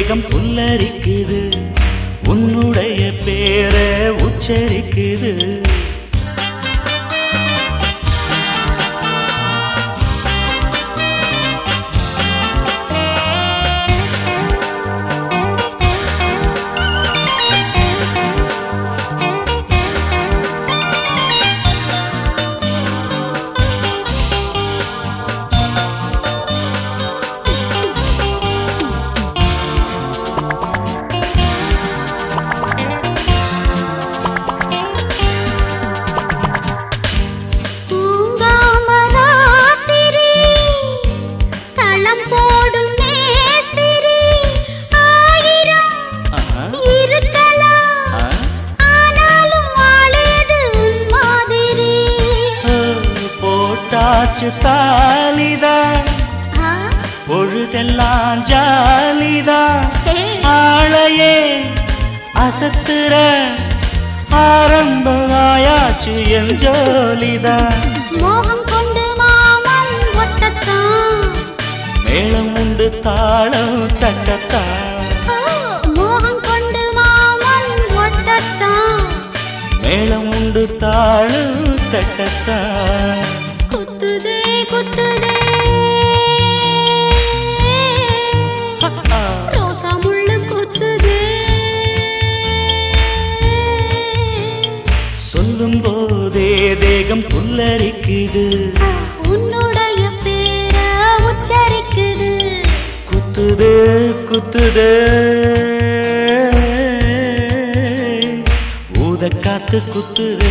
தேகம் புல்லரிக்குது உன்னுடைய பேர உச்சரிக்குது தூங்காம ராத்திரி களம் போடும் மேஸ்திரி ஆயிரம் ஆஹா, இருக்கலாம் ஆ, ஆனாலும் வாழேது உன் மாதிரி ஓ, போட்டாச்சு தாலிதான் ஆ, பொழுதெல்லாம் ஜாலிதான் ஹே, ஆளையே அசத்துற ஆரம்பமாயாச்சு என் ஜோலிதான் மோகம் கொண்டு மாமன் ஒட்டத்தான் மேளம் உண்டு தாளம் தட்டத்தான் ஓ, மோகம் கொண்டு மாமன் ஒட்டத்தான் மேளம் உண்டு தாளம் தட்டத்தான் குத்துதே குத்துதே ஆ, ரோசா முள்ளு குத்துதே சொல்லும் போதே தேகம் புல்லரிக்குது உன்னுடைய பேர உச்சரிக்குது குத்துது குத்துது ஊத காத்து குத்துது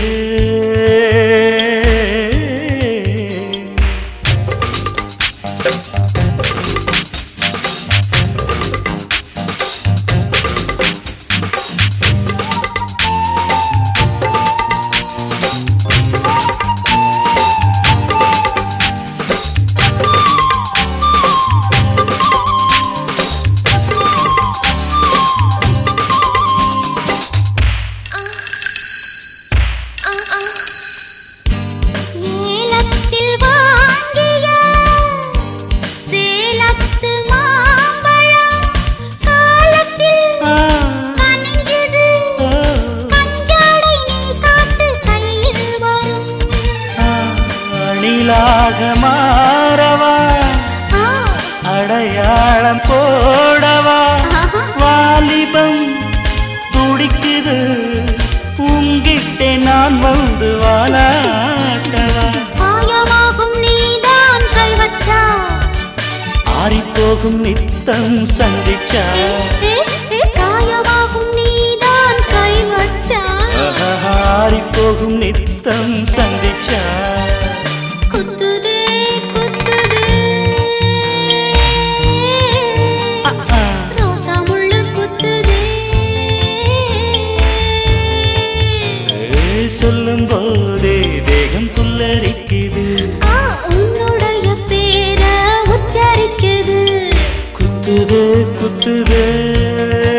ஏலத்தில் வாங்கிய சேலத்து மாம்பழம் காலத்தில் ஆ, கனிஞ்சது ஆ, கஞ்சாடை நீ காத்து கையில் வரும் ஆ, அணிலாக மாறவா ஆ, அடையாளம் போடவா ஆஹா. வாலிபம் துடிக்குது உங்கிட்டே நான் வந்து வாலாட்டவா காயமாகும் நீதான் கை வச்சா ஆறிப்போகும் நித்தம் சந்திச்சா ஏ, ஏ, காயமாகும் நீதான் கை வச்சா ஆறிப்போகும் நித்தம் சந்திச்சா குத்துதே குத்துதே ஆ, ஆ. ரோசா முள்ளு குத்துதே ஏய், சொல்லும் போதே தேகம் புல்லரிக்குது ஆ, உன்னுடைய பேர உச்சரிக்குது குத்துது குத்துது